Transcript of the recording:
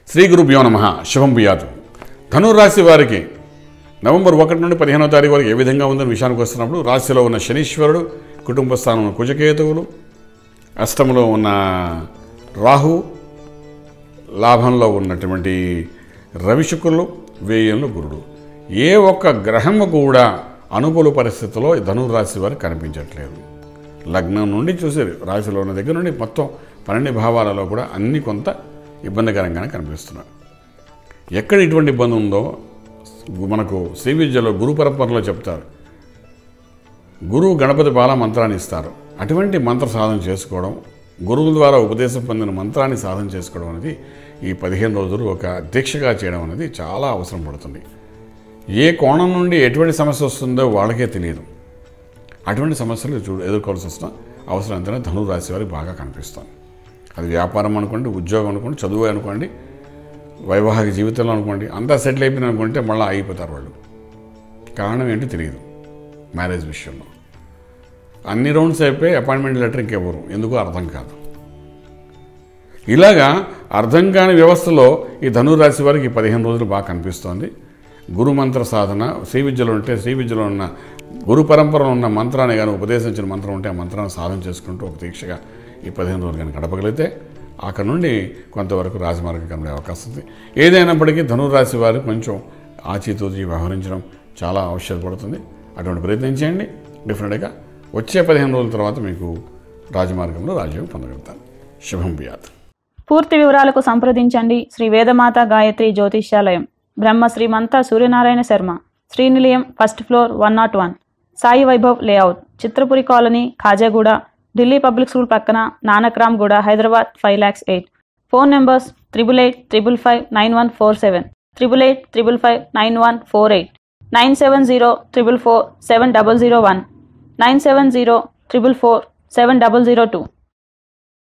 శ్రీ గురుభ్యో నమ శుభం బియాతు ధనురాశి వారికి నవంబర్ ఒకటి నుండి పదిహేనో తారీఖు వరకు ఏ విధంగా ఉందని విషయానికి వస్తున్నప్పుడు రాశిలో ఉన్న శనీశ్వరుడు కుటుంబ స్థానంలో కుజకేతువులు అష్టంలో ఉన్న రాహు లాభంలో ఉన్నటువంటి రవిశుకులు వ్యయంలో గురుడు ఏ ఒక్క గ్రహము కూడా అనుకూల పరిస్థితుల్లో ఈ ధనురాశి వారికి కనిపించట్లేదు లగ్నం నుండి చూసి రాశిలో ఉన్న దగ్గర నుండి మొత్తం పన్నెండు భావాలలో కూడా అన్ని కొంత ఇబ్బందికరంగానే కనిపిస్తున్నాయి ఎక్కడ ఇటువంటి ఇబ్బంది ఉందో మనకు శ్రీ విద్యలో గురు పరంపరలో చెప్తారు గురువు గణపతి బాల మంత్రాన్ని ఇస్తారు అటువంటి మంత్ర సాధన చేసుకోవడం గురువు ద్వారా ఉపదేశం పొందిన మంత్రాన్ని సాధన చేసుకోవడం అనేది ఈ పదిహేను రోజులు ఒక దీక్షగా చేయడం అనేది చాలా అవసరం పడుతుంది ఏ కోణం నుండి ఎటువంటి సమస్య వస్తుందో వాళ్ళకే తెలియదు అటువంటి సమస్యలు చూ ఎదుర్కోవాల్సి వస్తున్న అవసరం ఎంతనే ధనువు రాశి వారికి బాగా కనిపిస్తుంది అది వ్యాపారం అనుకోండి ఉద్యోగం అనుకోండి చదువు అనుకోండి వైవాహిక జీవితంలో అనుకోండి అంతా సెటిల్ అయిపోయింది అనుకుంటే మళ్ళీ అయిపోతారు వాళ్ళు కారణం ఏంటో తెలియదు మ్యారేజ్ విషయంలో అన్ని రౌండ్స్ అయిపోయి అపాయింట్మెంట్ లెటర్ ఇంకెవరు ఎందుకో అర్థం కాదు ఇలాగా అర్థం కాని వ్యవస్థలో ఈ ధనురాశి వారికి ఈ పదిహేను రోజులు బాగా కనిపిస్తోంది గురు మంత్ర సాధన శ్రీ విద్యలో ఉంటే శ్రీ విద్యలో ఉన్న గురు పరంపరలో ఉన్న మంత్రాన్ని కానీ ఉపదేశించిన మంత్రం ఉంటే ఆ మంత్రాన్ని సాధన చేసుకుంటూ ఒక దీక్షగా ఈ పదిహేను రోజులు కానీ గడపగలిగితే అక్కడ నుండి కొంతవరకు రాజమార్గం కనబడే అవకాశం ఉంది ఏదైనప్పటికీ ధనురాశి వారు కొంచెం ఆచితూచి వ్యవహరించడం చాలా ఆవశ్యకపడుతుంది అటువంటి ప్రయత్నం చేయండి డెఫినెట్గా వచ్చే పదిహేను రోజుల తర్వాత మీకు రాజమార్గంలో రాజ్యం పొందగలుగుతారు శుభం బియాత్ పూర్తి వివరాలకు సంప్రదించండి శ్రీ వేదమాత గాయత్రి జ్యోతిష్యాలయం Brahma Srimantha Suryanarayana Sharma Srinilayam first floor one naught one Sai Vaibhav layout Chitrapuri colony Khajaguda Delhi public school పక్కన Nanakram Guda Hyderabad five lakhs eight phone numbers triple eight triple five nine one four seven triple eight triple five nine one four eight nine seven zero triple four seven double zero one nine seven zero triple four seven double zero two